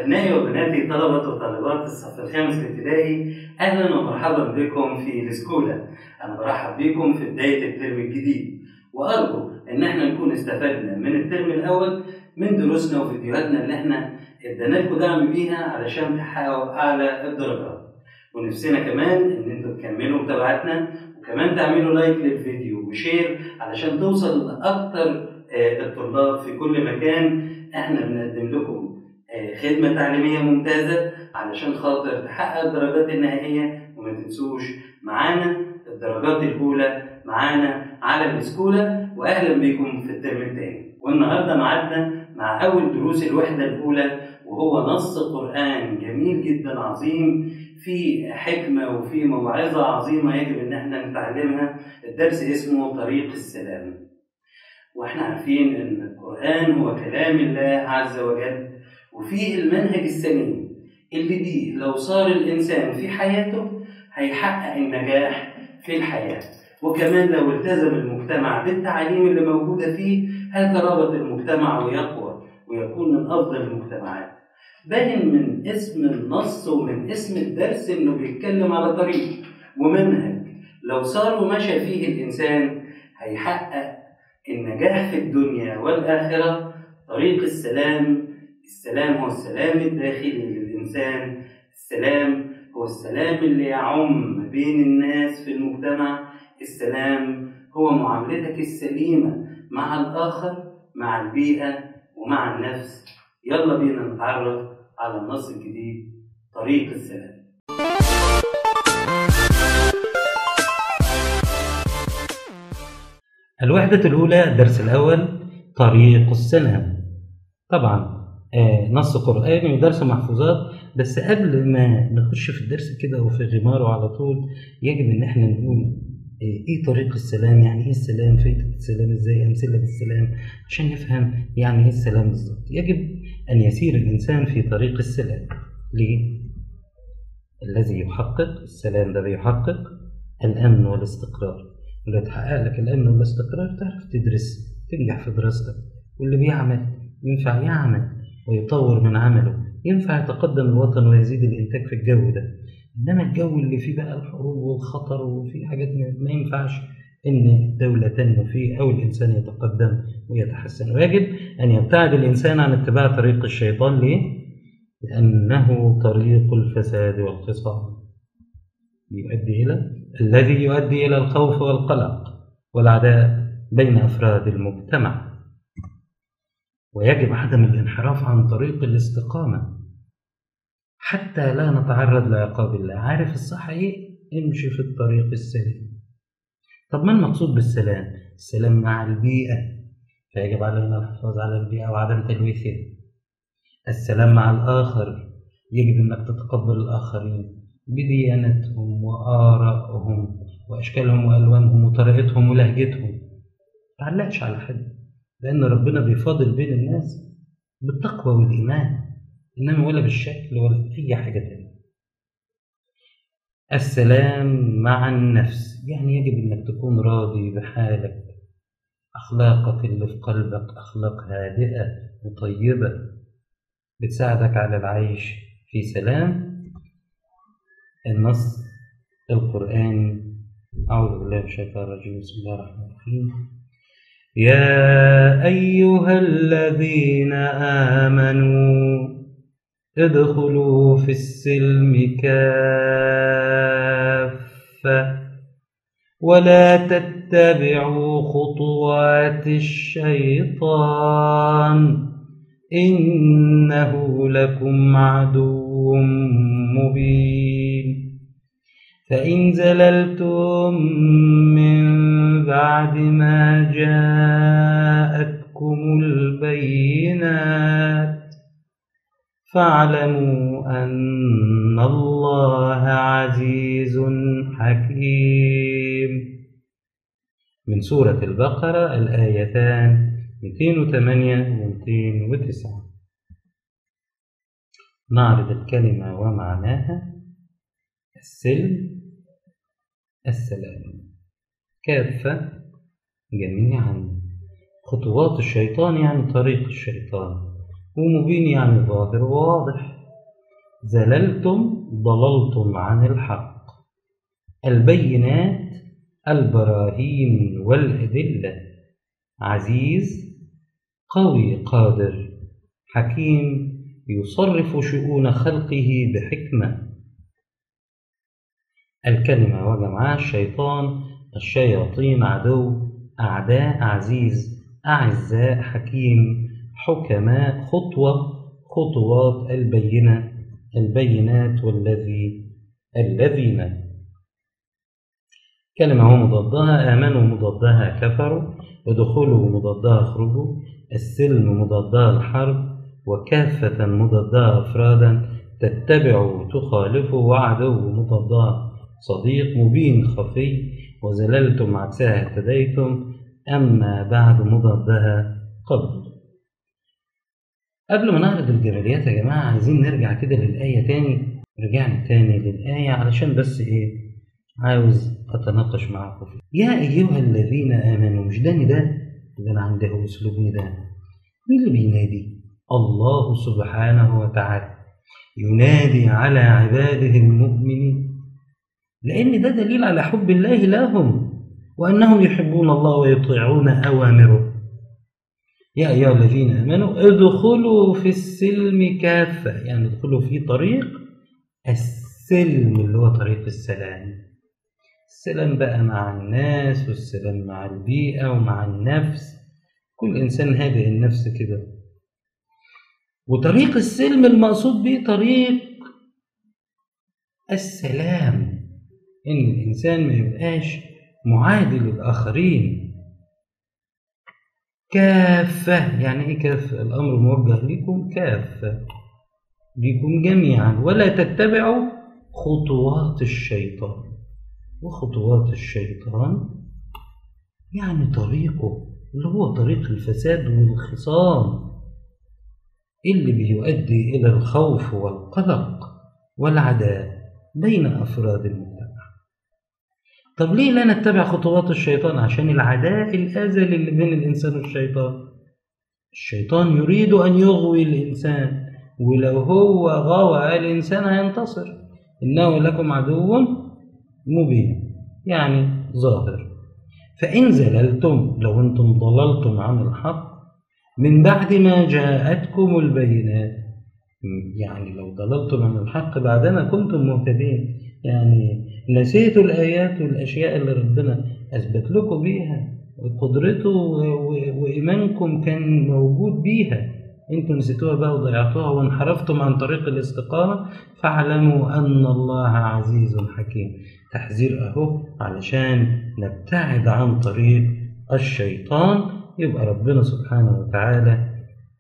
أبنائي وبناتي طلبة وطالبات الصف الخامس الابتدائي أهلا ومرحبا بكم في السكولة أنا برحب بكم في بداية الترم الجديد وأرجو إن احنا نكون استفدنا من الترم الأول من دروسنا وفيديوهاتنا اللي احنا ادينا لكم دعم بيها علشان تحققوا أعلى الدرجات ونفسنا كمان إن انتوا تكملوا متابعتنا وكمان تعملوا لايك للفيديو وشير علشان توصل لأكتر آه، الطلاب في كل مكان احنا بنقدم لكم آه، خدمة تعليمية ممتازة علشان خاطر تحقق الدرجات النهائية وما تنسوش معانا الدرجات الأولى معانا على السكولة وأهلا بكم في الترم الثاني والنهاردة معادنا مع أول دروس الوحدة الأولى وهو نص قرآن جميل جدا عظيم في حكمة وفي موعظة عظيمة يجب إن احنا نتعلمها الدرس اسمه طريق السلام واحنا عارفين ان القرآن هو كلام الله عز وجل وفيه المنهج السليم اللي بيه لو صار الإنسان في حياته هيحقق النجاح في الحياة وكمان لو التزم المجتمع بالتعاليم اللي موجودة فيه هيترابط المجتمع ويقوى ويكون من أفضل المجتمعات باين من اسم النص ومن اسم الدرس إنه بيتكلم على طريق ومنهج لو صار ومشى فيه الإنسان هيحقق النجاح في الدنيا والآخرة طريق السلام السلام هو السلام الداخلي للإنسان السلام هو السلام اللي يعم بين الناس في المجتمع السلام هو معاملتك السليمة مع الآخر مع البيئة ومع النفس يلا بينا نتعرف على النص الجديد طريق السلام الوحدة الأولى الدرس الأول طريق السلام طبعا آه، نص قرآني ودرس محفوظات بس قبل ما نخش في الدرس كده وفي غماره على طول يجب ان احنا نقول آه، ايه طريق السلام يعني ايه السلام فايدة السلام ازاي امثلة السلام عشان نفهم يعني ايه السلام بالظبط يجب ان يسير الانسان في طريق السلام ليه؟ الذي يحقق السلام ده بيحقق الامن والاستقرار ولو تحقق لك الامن والاستقرار تعرف تدرس تنجح في دراستك واللي بيعمل ينفع يعمل ويطور من عمله ينفع يتقدم الوطن ويزيد الانتاج في الجو ده انما الجو اللي فيه بقى الحروب والخطر وفيه حاجات ما- ما ينفعش ان الدوله تنمو فيه او الانسان يتقدم ويتحسن ويجب ان يبتعد الانسان عن اتباع طريق الشيطان ليه؟ لانه طريق الفساد والخصام يؤدي الى الذي يؤدي الى الخوف والقلق والعداء بين افراد المجتمع ويجب عدم الانحراف عن طريق الاستقامة حتى لا نتعرض لعقاب الله عارف الصح ايه امشي في الطريق السليم طب ما المقصود بالسلام السلام مع البيئة فيجب علينا الحفاظ على البيئة وعدم تلويثها السلام مع الآخر يجب أنك تتقبل الآخرين بديانتهم وآرائهم وأشكالهم وألوانهم وطريقتهم ولهجتهم تعلقش على حد لأن ربنا بيفاضل بين الناس بالتقوى والإيمان إنما ولا بالشكل ولا أي حاجة تانية السلام مع النفس يعني يجب إنك تكون راضي بحالك أخلاقك اللي في قلبك أخلاق هادئة وطيبة بتساعدك على العيش في سلام النص القرآني أعوذ بالله من الشيطان الرجيم بسم الله الرحمن الرحيم يا أيها الذين آمنوا ادخلوا في السلم كافة ولا تتبعوا خطوات الشيطان إنه لكم عدو مبين فإن زللتم من بعد ما جاءتكم البينات فاعلموا أن الله عزيز حكيم من سورة البقرة الآيتان 208 و 209 نعرض الكلمة ومعناها السلم السلام كافة جميعا خطوات الشيطان يعني طريق الشيطان ومبين يعني ظاهر وواضح زللتم ضللتم عن الحق البينات البراهين والأدلة عزيز قوي قادر حكيم يصرف شؤون خلقه بحكمة الكلمة وجمعها الشيطان الشياطين عدو أعداء عزيز أعزاء حكيم حكماء خطوة خطوات البينة البينات والذي الذين كلمة هو مضادها آمنوا مضادها كفروا ودخولوا مضادها خرجوا السلم مضادها الحرب وكافة مضادها أفرادا تتبع تخالف وعدو مضادها صديق مبين خفي وزللتم عكسها اهتديتم أما بعد مضادها قبل قبل ما نعرض الجبليات يا جماعة عايزين نرجع كده للآية تاني رجعنا تاني للآية علشان بس إيه عاوز أتناقش معاكم فيه يا أيها الذين آمنوا مش ده نداء ده أنا عندي هو أسلوب نداء مين اللي بينادي؟ الله سبحانه وتعالى ينادي على عباده المؤمنين لأن ده دليل على حب الله لهم وأنهم يحبون الله ويطيعون أوامره يا أيها الذين آمنوا ادخلوا في السلم كافة يعني ادخلوا في طريق السلم اللي هو طريق السلام السلام بقى مع الناس والسلام مع البيئة ومع النفس كل إنسان هادئ النفس كده وطريق السلم المقصود به طريق السلام إن الإنسان ما يبقاش معادي للآخرين كافة يعني إيه كافة؟ الأمر موجه لكم كافة لكم جميعا ولا تتبعوا خطوات الشيطان وخطوات الشيطان يعني طريقه اللي هو طريق الفساد والخصام اللي بيؤدي إلى الخوف والقلق والعداء بين أفراد المجتمع طب ليه لا نتبع خطوات الشيطان عشان العداء الأزلي اللي بين الإنسان والشيطان الشيطان يريد أن يغوي الإنسان ولو هو غوى الإنسان هينتصر إنه لكم عدو مبين يعني ظاهر فإن زللتم لو أنتم ضللتم عن الحق من بعد ما جاءتكم البينات يعني لو ضللتم عن الحق بعدما كنتم مهتدين يعني نسيتوا الآيات والأشياء اللي ربنا أثبت لكم بيها وقدرته وإيمانكم كان موجود بيها انتم نسيتوها بقى وضيعتوها وانحرفتم عن طريق الاستقامة فاعلموا أن الله عزيز حكيم تحذير أهو علشان نبتعد عن طريق الشيطان يبقى ربنا سبحانه وتعالى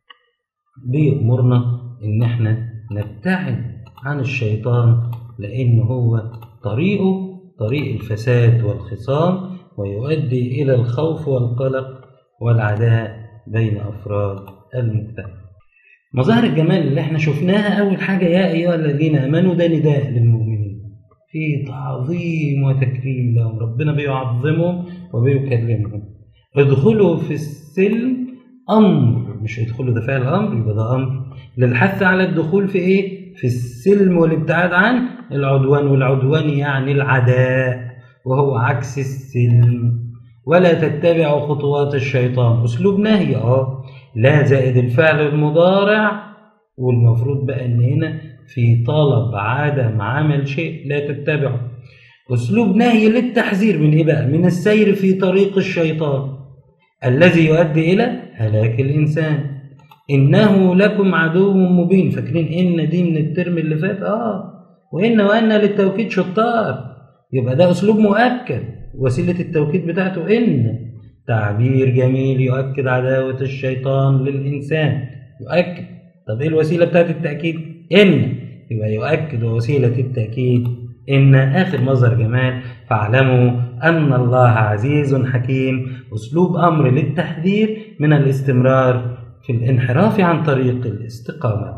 بيأمرنا إن احنا نبتعد عن الشيطان لأن هو طريقه طريق الفساد والخصام ويؤدي إلى الخوف والقلق والعداء بين أفراد المجتمع مظاهر الجمال اللي احنا شفناها أول حاجة يا أيها الذين آمنوا ده نداء للمؤمنين في تعظيم وتكريم لهم ربنا بيعظمهم وبيكلمهم ادخلوا في السلم أمر مش ادخلوا ده فعل أمر يبقى ده أمر للحث على الدخول في إيه؟ في السلم والابتعاد عن العدوان والعدوان يعني العداء وهو عكس السلم ولا تتبعوا خطوات الشيطان أسلوب نهي اه لا زائد الفعل المضارع والمفروض بقى ان هنا في طلب عدم عمل شيء لا تتبعه اسلوب نهي للتحذير من ايه بقى من السير في طريق الشيطان الذي يؤدي الى هلاك الانسان انه لكم عدو مبين فاكرين ان دي من الترم اللي فات اه وان وان للتوكيد شطار يبقى ده اسلوب مؤكد وسيله التوكيد بتاعته ان تعبير جميل يؤكد عداوة الشيطان للإنسان يؤكد طب إيه الوسيلة بتاعت التأكيد؟ إن يبقى يؤكد وسيلة التأكيد إن آخر مصدر جمال فاعلموا أن الله عزيز حكيم أسلوب أمر للتحذير من الاستمرار في الانحراف عن طريق الاستقامة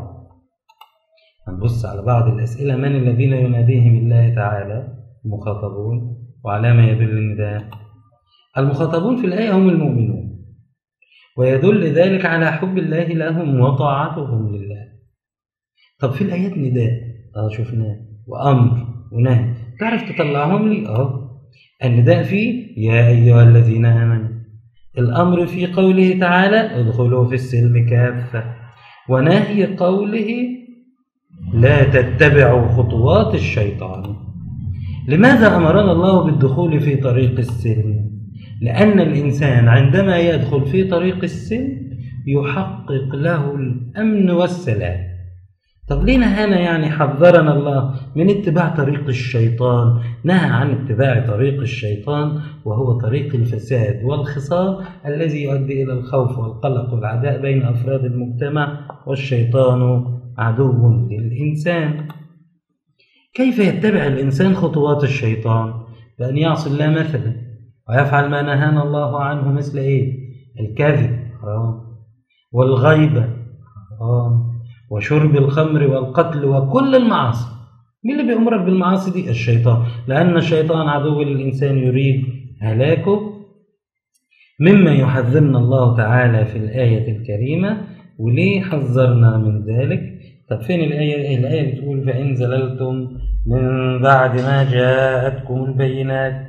هنبص على بعض الأسئلة من الذين يناديهم الله تعالى المخاطبون وعلى ما يدل النداء المخاطبون في الآية هم المؤمنون ويدل ذلك على حب الله لهم وطاعتهم لله طب في الآيات نداء اه شفناه وأمر ونهي تعرف تطلعهم لي اه النداء فيه يا أيها الذين آمنوا الأمر في قوله تعالى ادخلوا في السلم كافة ونهي قوله لا تتبعوا خطوات الشيطان لماذا أمرنا الله بالدخول في طريق السلم لأن الإنسان عندما يدخل في طريق السلم يحقق له الأمن والسلام طب ليه نهانا يعني حذرنا الله من اتباع طريق الشيطان نهى عن اتباع طريق الشيطان وهو طريق الفساد والخصام الذي يؤدي إلى الخوف والقلق والعداء بين أفراد المجتمع والشيطان عدو للإنسان كيف يتبع الإنسان خطوات الشيطان بأن يعصي الله مثلا ويفعل ما نهانا الله عنه مثل إيه الكذب حرام والغيبة حرام وشرب الخمر والقتل وكل المعاصي مين اللي بيأمرك بالمعاصي دي الشيطان لأن الشيطان عدو للإنسان يريد هلاكه مما يحذرنا الله تعالى في الآية الكريمة وليه حذرنا من ذلك طب فين الآية الآية بتقول فإن زللتم من بعد ما جاءتكم البينات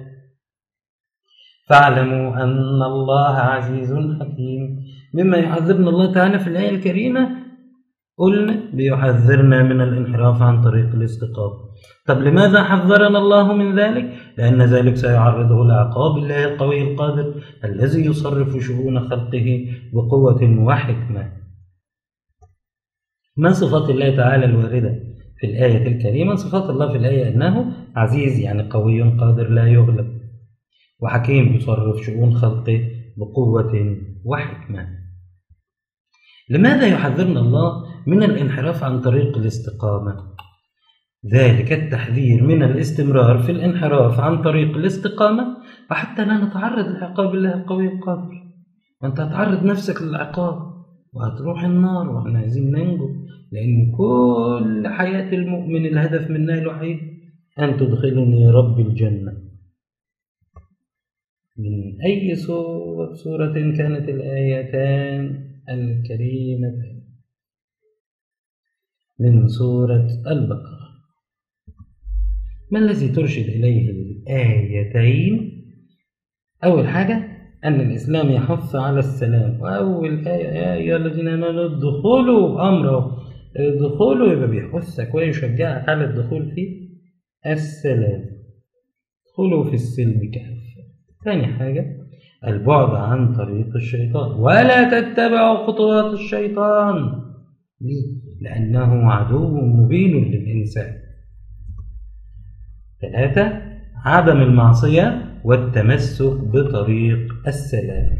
فاعلموا أن الله عزيز حكيم مما يحذرنا الله تعالى في الآية الكريمة قلنا بيحذرنا من الانحراف عن طريق الاستقامة طب لماذا حذرنا الله من ذلك؟ لأن ذلك سيعرضه لعقاب الله القوي القادر الذي يصرف شؤون خلقه بقوة وحكمة ما صفات الله تعالى الواردة في الآية الكريمة صفات الله في الآية أنه عزيز يعني قوي قادر لا يغلب وحكيم يصرف شؤون خلقه بقوة وحكمة لماذا يحذرنا الله من الانحراف عن طريق الاستقامة؟ ذلك التحذير من الاستمرار في الانحراف عن طريق الاستقامة وحتى لا نتعرض لعقاب الله القوي القادر وانت هتعرض نفسك للعقاب وهتروح النار واحنا عايزين ننجو لأن كل حياة المؤمن الهدف منها الوحيد أن تدخلني رب الجنة من أي سورة, سورة كانت الآيتان الكريمتان من سورة البقرة ما الذي ترشد إليه الآيتين أول حاجة أن الإسلام يحث على السلام وأول آية يا أيها الذين آمنوا ادخلوا أمره ادخلوا يبقى بيحثك ويشجعك على الدخول في السلام ادخلوا في السلم كافة ثاني حاجة البعد عن طريق الشيطان ولا تتبعوا خطوات الشيطان ليه؟ لأنه عدو مبين للإنسان ثلاثة عدم المعصية والتمسك بطريق السلام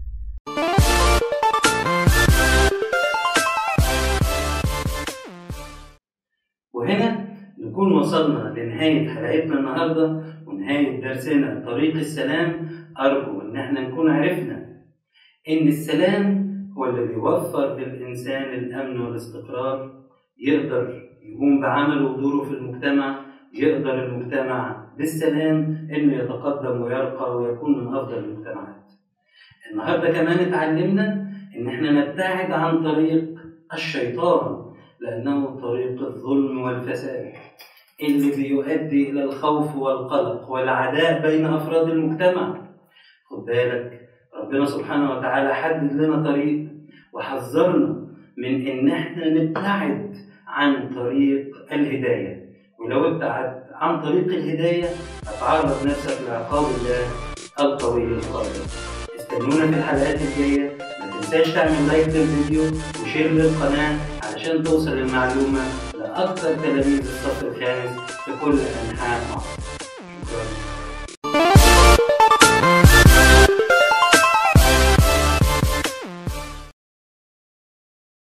وهنا نكون وصلنا لنهاية حلقتنا النهاردة ونهاية درسنا طريق السلام أرجو إن احنا نكون عرفنا إن السلام هو اللي بيوفر للإنسان الأمن والاستقرار يقدر يقوم بعمله ودوره في المجتمع يقدر المجتمع بالسلام إنه يتقدم ويرقى ويكون من أفضل المجتمعات النهاردة كمان اتعلمنا إن احنا نبتعد عن طريق الشيطان لأنه طريق الظلم والفساد اللي بيؤدي إلى الخوف والقلق والعداء بين أفراد المجتمع خد بالك ربنا سبحانه وتعالى حدد لنا طريق وحذرنا من إن إحنا نبتعد عن طريق الهداية ولو ابتعدت عن طريق الهداية هتعرض نفسك لعقاب الله القوي القادر استنونا في الحلقات الجاية ما تنساش تعمل لايك للفيديو وشير للقناة علشان توصل المعلومة لأكثر تلاميذ الصف الخامس في كل أنحاء مصر